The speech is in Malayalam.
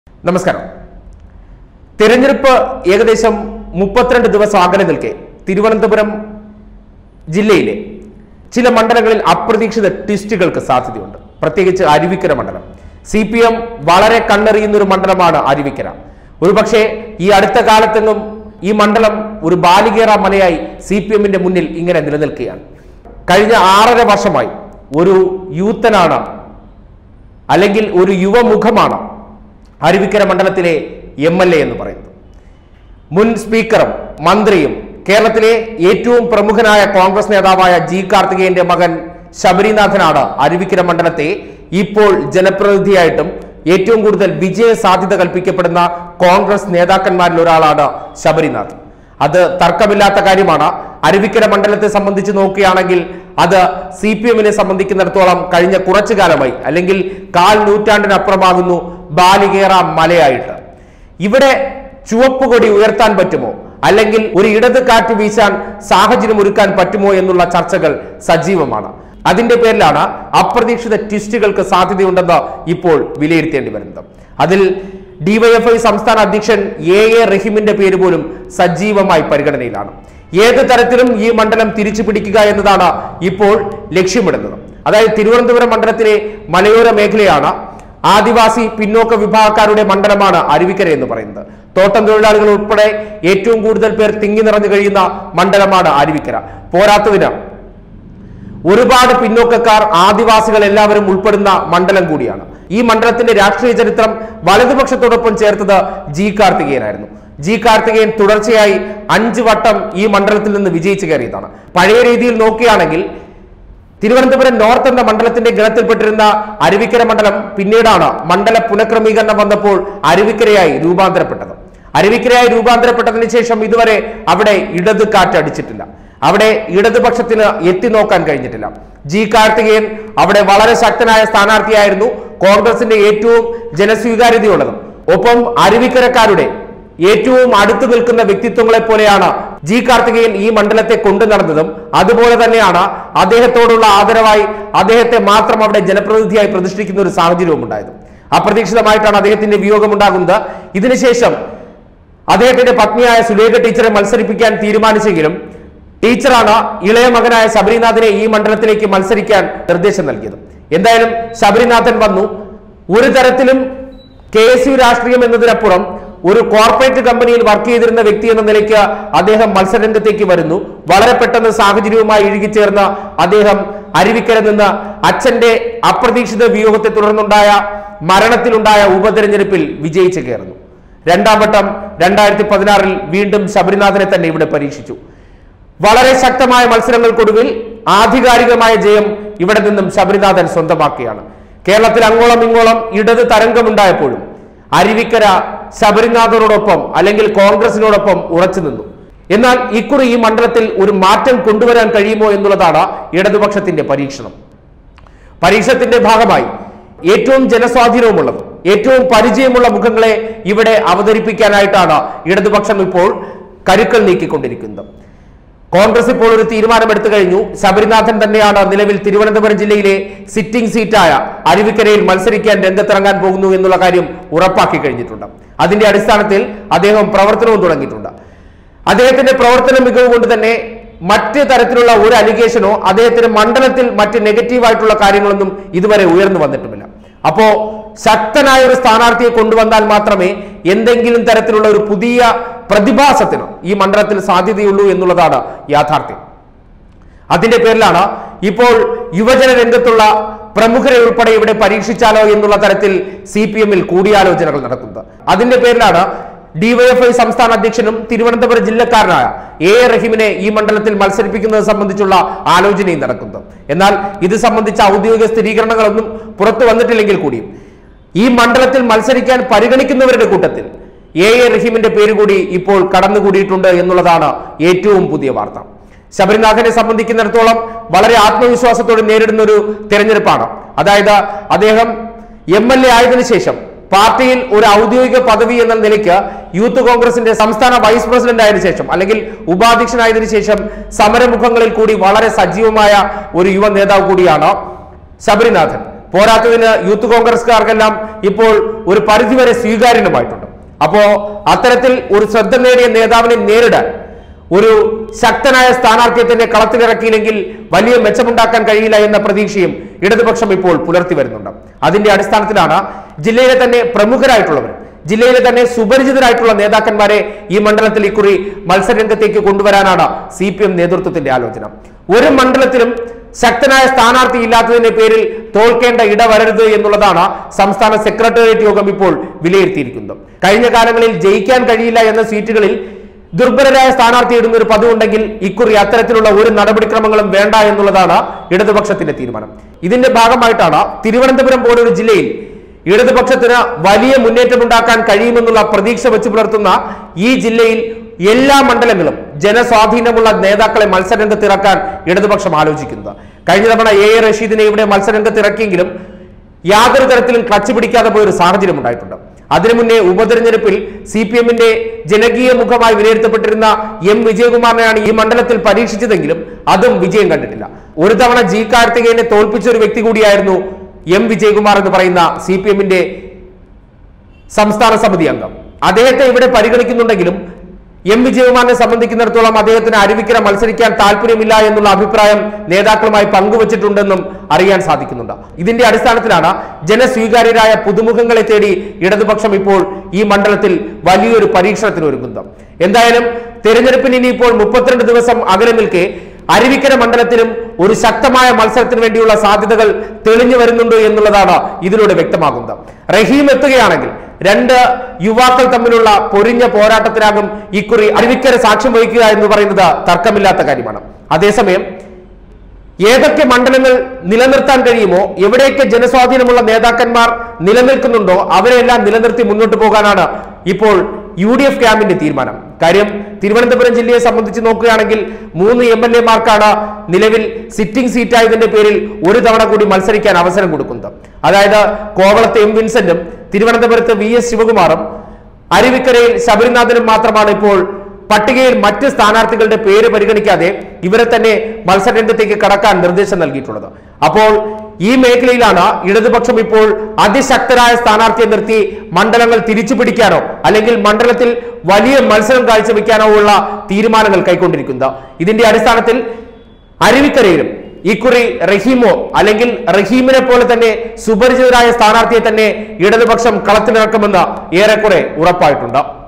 നമസ്കാരം തിരഞ്ഞെടുപ്പ് ഏകദേശം മുപ്പത്തിരണ്ട് ദിവസം അകലെ നിൽക്കെ തിരുവനന്തപുരം ജില്ലയിലെ ചില മണ്ഡലങ്ങളിൽ അപ്രതീക്ഷിത ട്വിസ്റ്റുകൾക്ക് സാധ്യതയുണ്ട് പ്രത്യേകിച്ച് അരുവിക്കര മണ്ഡലം സി പി എം വളരെ കണ്ണെറിയുന്ന ഒരു മണ്ഡലമാണ് അരുവിക്കര ഒരുപക്ഷെ ഈ അടുത്ത കാലത്തെങ്ങും ഈ മണ്ഡലം ഒരു ബാലികേറ മലയായി സി പി എമ്മിന്റെ മുന്നിൽ ഇങ്ങനെ നിലനിൽക്കുകയാണ് കഴിഞ്ഞ ആറര വർഷമായി ഒരു യൂത്തനാണ് അല്ലെങ്കിൽ ഒരു യുവമുഖമാണ് അരുവിക്കര മണ്ഡലത്തിലെ എം എൽ എ എന്ന് പറയുന്നത് മുൻ സ്പീക്കറും മന്ത്രിയും കേരളത്തിലെ ഏറ്റവും പ്രമുഖനായ കോൺഗ്രസ് നേതാവായ ജി കാർത്തികേയന്റെ മകൻ ശബരിനാഥനാണ് അരുവിക്കര മണ്ഡലത്തെ ഇപ്പോൾ ജനപ്രതിനിധിയായിട്ടും ഏറ്റവും കൂടുതൽ വിജയ സാധ്യത കൽപ്പിക്കപ്പെടുന്ന കോൺഗ്രസ് നേതാക്കന്മാരിൽ ഒരാളാണ് ശബരിനാഥ് അത് തർക്കമില്ലാത്ത കാര്യമാണ് അരുവിക്കര മണ്ഡലത്തെ സംബന്ധിച്ച് നോക്കുകയാണെങ്കിൽ അത് സി പി എമ്മിനെ സംബന്ധിക്കുന്നിടത്തോളം കഴിഞ്ഞ കുറച്ചു കാലമായി അല്ലെങ്കിൽ കാൽ നൂറ്റാണ്ടിനപ്പുറമാകുന്നു ബാലികേറ മലയായിട്ട് ഇവിടെ ചുവപ്പ് കൊടി ഉയർത്താൻ പറ്റുമോ അല്ലെങ്കിൽ ഒരു ഇടത് കാറ്റ് വീശാൻ സാഹചര്യം ഒരുക്കാൻ പറ്റുമോ എന്നുള്ള ചർച്ചകൾ സജീവമാണ് അതിന്റെ പേരിലാണ് അപ്രതീക്ഷിത ട്വിസ്റ്റുകൾക്ക് സാധ്യതയുണ്ടെന്ന് ഇപ്പോൾ വിലയിരുത്തേണ്ടി വരുന്നത് അതിൽ ഡിവൈഎഫ്ഐ സംസ്ഥാന അധ്യക്ഷൻ എ എ റഹീമിന്റെ പേര് പോലും സജീവമായി പരിഗണനയിലാണ് ഏത് തരത്തിലും ഈ മണ്ഡലം തിരിച്ചു പിടിക്കുക എന്നതാണ് ഇപ്പോൾ ലക്ഷ്യമിടുന്നത് അതായത് തിരുവനന്തപുരം മണ്ഡലത്തിലെ മലയോര മേഖലയാണ് ആദിവാസി പിന്നോക്ക വിഭാഗക്കാരുടെ മണ്ഡലമാണ് അരുവിക്കര എന്ന് പറയുന്നത് തോട്ടം തൊഴിലാളികൾ ഉൾപ്പെടെ ഏറ്റവും കൂടുതൽ പേർ തിങ്ങി നിറഞ്ഞു കഴിയുന്ന മണ്ഡലമാണ് അരുവിക്കര പോരാത്തതിന് ഒരുപാട് പിന്നോക്കക്കാർ ആദിവാസികൾ എല്ലാവരും ഉൾപ്പെടുന്ന മണ്ഡലം കൂടിയാണ് ഈ മണ്ഡലത്തിന്റെ രാഷ്ട്രീയ ചരിത്രം വലതുപക്ഷത്തോടൊപ്പം ചേർത്തത് ജി കാർത്തികേയനായിരുന്നു ജി കാർത്തികേയൻ തുടർച്ചയായി അഞ്ച് വട്ടം ഈ മണ്ഡലത്തിൽ നിന്ന് വിജയിച്ചു കയറിയതാണ് പഴയ രീതിയിൽ നോക്കുകയാണെങ്കിൽ തിരുവനന്തപുരം നോർത്ത് എന്ന മണ്ഡലത്തിന്റെ ഗണത്തിൽപ്പെട്ടിരുന്ന അരുവിക്കര മണ്ഡലം പിന്നീടാണ് മണ്ഡല പുനഃക്രമീകരണം വന്നപ്പോൾ അരുവിക്കരയായി രൂപാന്തരപ്പെട്ടത് അരുവിക്കരയായി രൂപാന്തരപ്പെട്ടതിന് ശേഷം ഇതുവരെ അവിടെ ഇടത് കാറ്റടിച്ചിട്ടില്ല അവിടെ ഇടതുപക്ഷത്തിന് എത്തി നോക്കാൻ കഴിഞ്ഞിട്ടില്ല ജി കാർത്തികേയൻ അവിടെ വളരെ ശക്തനായ സ്ഥാനാർത്ഥിയായിരുന്നു കോൺഗ്രസിന്റെ ഏറ്റവും ജനസ്വീകാര്യതയുള്ളതും ഒപ്പം അരുവിക്കരക്കാരുടെ ഏറ്റവും അടുത്തു നിൽക്കുന്ന വ്യക്തിത്വങ്ങളെ പോലെയാണ് ജി കാർത്തികേയൻ ഈ മണ്ഡലത്തെ കൊണ്ടു നടന്നതും അതുപോലെ തന്നെയാണ് അദ്ദേഹത്തോടുള്ള ആദരവായി അദ്ദേഹത്തെ മാത്രം അവിടെ ജനപ്രതിനിധിയായി പ്രതിഷ്ഠിക്കുന്ന ഒരു സാഹചര്യവും ഉണ്ടായത് അപ്രതീക്ഷിതമായിട്ടാണ് അദ്ദേഹത്തിന്റെ വിയോഗം ഉണ്ടാകുന്നത് ഇതിനുശേഷം അദ്ദേഹത്തിന്റെ പത്നിയായ സുലേഖ ടീച്ചറെ മത്സരിപ്പിക്കാൻ തീരുമാനിച്ചെങ്കിലും ടീച്ചറാണ് ഇളയ മകനായ ശബരിനാഥിനെ ഈ മണ്ഡലത്തിലേക്ക് മത്സരിക്കാൻ നിർദ്ദേശം നൽകിയത് എന്തായാലും ശബരിനാഥൻ വന്നു ഒരു തരത്തിലും കെ എസ് യു രാഷ്ട്രീയം എന്നതിനപ്പുറം ഒരു കോർപ്പറേറ്റ് കമ്പനിയിൽ വർക്ക് ചെയ്തിരുന്ന വ്യക്തി എന്ന നിലയ്ക്ക് അദ്ദേഹം മത്സരരംഗത്തേക്ക് വരുന്നു വളരെ പെട്ടെന്ന് സാഹചര്യവുമായി ഇഴുകിച്ചേർന്ന അദ്ദേഹം അരുവിക്കര നിന്ന് അച്ഛന്റെ അപ്രതീക്ഷിത വിയോഗത്തെ തുടർന്നുണ്ടായ മരണത്തിലുണ്ടായ ഉപതെരഞ്ഞെടുപ്പിൽ വിജയിച്ചു കയറുന്നു രണ്ടാം വട്ടം രണ്ടായിരത്തി പതിനാറിൽ വീണ്ടും ശബരിനാഥനെ തന്നെ ഇവിടെ പരീക്ഷിച്ചു വളരെ ശക്തമായ മത്സരങ്ങൾക്കൊടുവിൽ ആധികാരികമായ ജയം ഇവിടെ നിന്നും ശബരിനാഥൻ സ്വന്തമാക്കുകയാണ് കേരളത്തിൽ അങ്ങോളം ഇങ്ങോളം ഇടത് തരംഗമുണ്ടായപ്പോഴും അരുവിക്കര ശബരിനാഥനോടൊപ്പം അല്ലെങ്കിൽ കോൺഗ്രസിനോടൊപ്പം ഉറച്ചു നിന്നു എന്നാൽ ഇക്കുറി ഈ മണ്ഡലത്തിൽ ഒരു മാറ്റം കൊണ്ടുവരാൻ കഴിയുമോ എന്നുള്ളതാണ് ഇടതുപക്ഷത്തിന്റെ പരീക്ഷണം പരീക്ഷണത്തിന്റെ ഭാഗമായി ഏറ്റവും ജനസ്വാധീനവുമുള്ളത് ഏറ്റവും പരിചയമുള്ള മുഖങ്ങളെ ഇവിടെ അവതരിപ്പിക്കാനായിട്ടാണ് ഇടതുപക്ഷം ഇപ്പോൾ കരുക്കൾ നീക്കിക്കൊണ്ടിരിക്കുന്നത് കോൺഗ്രസ് ഇപ്പോൾ ഒരു തീരുമാനമെടുത്തു കഴിഞ്ഞു ശബരിനാഥൻ തന്നെയാണ് നിലവിൽ തിരുവനന്തപുരം ജില്ലയിലെ സിറ്റിംഗ് സീറ്റായ അരുവിക്കരയിൽ മത്സരിക്കാൻ രംഗത്തിറങ്ങാൻ പോകുന്നു എന്നുള്ള കാര്യം ഉറപ്പാക്കി കഴിഞ്ഞിട്ടുണ്ട് അതിന്റെ അടിസ്ഥാനത്തിൽ അദ്ദേഹം പ്രവർത്തനവും തുടങ്ങിയിട്ടുണ്ട് അദ്ദേഹത്തിന്റെ പ്രവർത്തന മികവ് കൊണ്ട് തന്നെ മറ്റ് തരത്തിലുള്ള ഒരു അലിഗേഷനോ അദ്ദേഹത്തിന് മണ്ഡലത്തിൽ മറ്റ് നെഗറ്റീവായിട്ടുള്ള കാര്യങ്ങളൊന്നും ഇതുവരെ ഉയർന്നു വന്നിട്ടുമില്ല അപ്പോ ശക്തനായ ഒരു സ്ഥാനാർത്ഥിയെ കൊണ്ടുവന്നാൽ മാത്രമേ എന്തെങ്കിലും തരത്തിലുള്ള ഒരു പുതിയ പ്രതിഭാസത്തിന് ഈ മണ്ഡലത്തിൽ സാധ്യതയുള്ളൂ എന്നുള്ളതാണ് യാഥാർത്ഥ്യം അതിന്റെ പേരിലാണ് ഇപ്പോൾ യുവജന രംഗത്തുള്ള പ്രമുഖരെ ഉൾപ്പെടെ ഇവിടെ പരീക്ഷിച്ചാലോ എന്നുള്ള തരത്തിൽ സി പി എമ്മിൽ കൂടിയാലോചനകൾ നടക്കുന്നത് അതിന്റെ പേരിലാണ് ഡിവൈഎഫ്ഐ സംസ്ഥാന അധ്യക്ഷനും തിരുവനന്തപുരം ജില്ലക്കാരനായ എ എ റഹീമിനെ ഈ മണ്ഡലത്തിൽ മത്സരിപ്പിക്കുന്നത് സംബന്ധിച്ചുള്ള ആലോചനയും നടക്കുന്നത് എന്നാൽ ഇത് സംബന്ധിച്ച ഔദ്യോഗിക സ്ഥിരീകരണങ്ങളൊന്നും പുറത്തു വന്നിട്ടില്ലെങ്കിൽ കൂടിയും ഈ മണ്ഡലത്തിൽ മത്സരിക്കാൻ പരിഗണിക്കുന്നവരുടെ കൂട്ടത്തിൽ എ എ റഹീമിന്റെ പേര് കൂടി ഇപ്പോൾ കടന്നുകൂടിയിട്ടുണ്ട് എന്നുള്ളതാണ് ഏറ്റവും പുതിയ വാർത്ത ശബരിനാഥനെ സംബന്ധിക്കുന്നിടത്തോളം വളരെ ആത്മവിശ്വാസത്തോടെ നേരിടുന്ന ഒരു തെരഞ്ഞെടുപ്പാണ് അതായത് അദ്ദേഹം എം എൽ എ ആയതിനു ശേഷം പാർട്ടിയിൽ ഒരു ഔദ്യോഗിക പദവി എന്ന നിലയ്ക്ക് യൂത്ത് കോൺഗ്രസിന്റെ സംസ്ഥാന വൈസ് പ്രസിഡന്റ് ആയതിനു ശേഷം അല്ലെങ്കിൽ ഉപാധ്യക്ഷനായതിനു ശേഷം സമരമുഖങ്ങളിൽ കൂടി വളരെ സജീവമായ ഒരു യുവ നേതാവ് കൂടിയാണ് ശബരിനാഥൻ പോരാത്തതിന് യൂത്ത് കോൺഗ്രസ്സുകാർക്കെല്ലാം ഇപ്പോൾ ഒരു പരിധിവരെ സ്വീകാര്യനുമായിട്ടുണ്ട് അപ്പോ അത്തരത്തിൽ ഒരു ശ്രദ്ധ നേടിയ നേതാവിനെ നേരിടാൻ ഒരു ശക്തനായ സ്ഥാനാർത്ഥിയെ തന്നെ കളത്തിലിറക്കിയില്ലെങ്കിൽ വലിയ മെച്ചമുണ്ടാക്കാൻ കഴിയില്ല എന്ന പ്രതീക്ഷയും ഇടതുപക്ഷം ഇപ്പോൾ പുലർത്തി വരുന്നുണ്ട് അതിന്റെ അടിസ്ഥാനത്തിലാണ് ജില്ലയിലെ തന്നെ പ്രമുഖരായിട്ടുള്ളവർ ജില്ലയിലെ തന്നെ സുപരിചിതരായിട്ടുള്ള നേതാക്കന്മാരെ ഈ മണ്ഡലത്തിൽ ഇക്കുറി മത്സരരംഗത്തേക്ക് കൊണ്ടുവരാനാണ് സി പി എം നേതൃത്വത്തിന്റെ ആലോചന ഒരു മണ്ഡലത്തിലും ശക്തനായ സ്ഥാനാർത്ഥി ഇല്ലാത്തതിന്റെ പേരിൽ തോൽക്കേണ്ട ഇടവരരുത് എന്നുള്ളതാണ് സംസ്ഥാന സെക്രട്ടേറിയറ്റ് യോഗം ഇപ്പോൾ വിലയിരുത്തിയിരിക്കുന്നത് കഴിഞ്ഞ കാലങ്ങളിൽ ജയിക്കാൻ കഴിയില്ല എന്ന സീറ്റുകളിൽ ദുർബലരായ സ്ഥാനാർത്ഥി ഇടുന്ന ഒരു പതിവുണ്ടെങ്കിൽ ഇക്കുറി അത്തരത്തിലുള്ള ഒരു നടപടിക്രമങ്ങളും വേണ്ട എന്നുള്ളതാണ് ഇടതുപക്ഷത്തിന്റെ തീരുമാനം ഇതിന്റെ ഭാഗമായിട്ടാണ് തിരുവനന്തപുരം പോലൊരു ജില്ലയിൽ ഇടതുപക്ഷത്തിന് വലിയ മുന്നേറ്റമുണ്ടാക്കാൻ കഴിയുമെന്നുള്ള പ്രതീക്ഷ വെച്ച് പുലർത്തുന്ന ഈ ജില്ലയിൽ എല്ലാ മണ്ഡലങ്ങളും ജനസ്വാധീനമുള്ള നേതാക്കളെ മത്സരരംഗത്ത് ഇറക്കാൻ ഇടതുപക്ഷം ആലോചിക്കുന്നത് കഴിഞ്ഞ തവണ എ എ റഷീദിനെ ഇവിടെ മത്സരരംഗത്ത് ഇറക്കിയെങ്കിലും യാതൊരു തരത്തിലും ക്ലച്ച് പിടിക്കാതെ പോയ ഒരു സാഹചര്യം ഉണ്ടായിട്ടുണ്ട് അതിനു മുന്നേ ഉപതെരഞ്ഞെടുപ്പിൽ സി പി എമ്മിന്റെ ജനകീയ മുഖമായി വിലയിരുത്തപ്പെട്ടിരുന്ന എം വിജയകുമാറിനെയാണ് ഈ മണ്ഡലത്തിൽ പരീക്ഷിച്ചതെങ്കിലും അതും വിജയം കണ്ടിട്ടില്ല ഒരു തവണ ജി കാർത്തികേയനെ തോൽപ്പിച്ച ഒരു വ്യക്തി കൂടിയായിരുന്നു എം വിജയകുമാർ എന്ന് പറയുന്ന സി പി എമ്മിന്റെ സംസ്ഥാന സമിതി അംഗം അദ്ദേഹത്തെ ഇവിടെ പരിഗണിക്കുന്നുണ്ടെങ്കിലും എം വിജയകുമാറിനെ സംബന്ധിക്കുന്നിടത്തോളം അദ്ദേഹത്തിന് അരുവിക്കര മത്സരിക്കാൻ താല്പര്യമില്ല എന്നുള്ള അഭിപ്രായം നേതാക്കളുമായി പങ്കുവച്ചിട്ടുണ്ടെന്നും അറിയാൻ സാധിക്കുന്നുണ്ട് ഇതിന്റെ അടിസ്ഥാനത്തിലാണ് ജനസ്വീകാര്യരായ പുതുമുഖങ്ങളെ തേടി ഇടതുപക്ഷം ഇപ്പോൾ ഈ മണ്ഡലത്തിൽ വലിയൊരു പരീക്ഷണത്തിന് ഒരുങ്ങുന്നത് എന്തായാലും തെരഞ്ഞെടുപ്പിന് ഇനിയിപ്പോൾ മുപ്പത്തിരണ്ട് ദിവസം അകലെ നിൽക്കെ അരുവിക്കര മണ്ഡലത്തിലും ഒരു ശക്തമായ മത്സരത്തിന് വേണ്ടിയുള്ള സാധ്യതകൾ തെളിഞ്ഞു വരുന്നുണ്ട് എന്നുള്ളതാണ് ഇതിലൂടെ വ്യക്തമാകുന്നത് റഹീം എത്തുകയാണെങ്കിൽ രണ്ട് യുവാക്കൾ തമ്മിലുള്ള പൊരിഞ്ഞ പോരാട്ടത്തിനാകും ഇക്കുറി അരുവിക്കര സാക്ഷ്യം വഹിക്കുക എന്ന് പറയുന്നത് തർക്കമില്ലാത്ത കാര്യമാണ് അതേസമയം ഏതൊക്കെ മണ്ഡലങ്ങൾ നിലനിർത്താൻ കഴിയുമോ എവിടെയൊക്കെ ജനസ്വാധീനമുള്ള നേതാക്കന്മാർ നിലനിൽക്കുന്നുണ്ടോ അവരെല്ലാം നിലനിർത്തി മുന്നോട്ട് പോകാനാണ് ഇപ്പോൾ യു ഡി എഫ് ക്യാമ്പിന്റെ തീരുമാനം കാര്യം തിരുവനന്തപുരം ജില്ലയെ സംബന്ധിച്ച് നോക്കുകയാണെങ്കിൽ മൂന്ന് എം എൽ എമാർക്കാണ് നിലവിൽ സിറ്റിംഗ് സീറ്റായതിന്റെ പേരിൽ ഒരു തവണ കൂടി മത്സരിക്കാൻ അവസരം കൊടുക്കുന്നത് അതായത് കോവളത്ത് എം വിൻസെന്റും തിരുവനന്തപുരത്ത് വി എസ് ശിവകുമാറും അരുവിക്കരയിൽ ശബരിനാഥനും മാത്രമാണ് ഇപ്പോൾ പട്ടികയിൽ മറ്റ് സ്ഥാനാർത്ഥികളുടെ പേര് പരിഗണിക്കാതെ ഇവരെ തന്നെ മത്സരരംഗത്തേക്ക് കടക്കാൻ നിർദ്ദേശം നൽകിയിട്ടുള്ളത് അപ്പോൾ ഈ മേഖലയിലാണ് ഇടതുപക്ഷം ഇപ്പോൾ അതിശക്തരായ സ്ഥാനാർത്ഥിയെ നിർത്തി മണ്ഡലങ്ങൾ തിരിച്ചു പിടിക്കാനോ അല്ലെങ്കിൽ മണ്ഡലത്തിൽ വലിയ മത്സരം കാഴ്ചവെക്കാനോ ഉള്ള തീരുമാനങ്ങൾ കൈക്കൊണ്ടിരിക്കുന്നത് ഇതിന്റെ അടിസ്ഥാനത്തിൽ അരുവിക്കരയിലും ഇക്കുറി റഹീമോ അല്ലെങ്കിൽ റഹീമിനെ പോലെ തന്നെ സുപരിചിതരായ സ്ഥാനാർത്ഥിയെ തന്നെ ഇടതുപക്ഷം കളത്തിലിറക്കുമെന്ന് ഏറെക്കുറെ ഉറപ്പായിട്ടുണ്ട്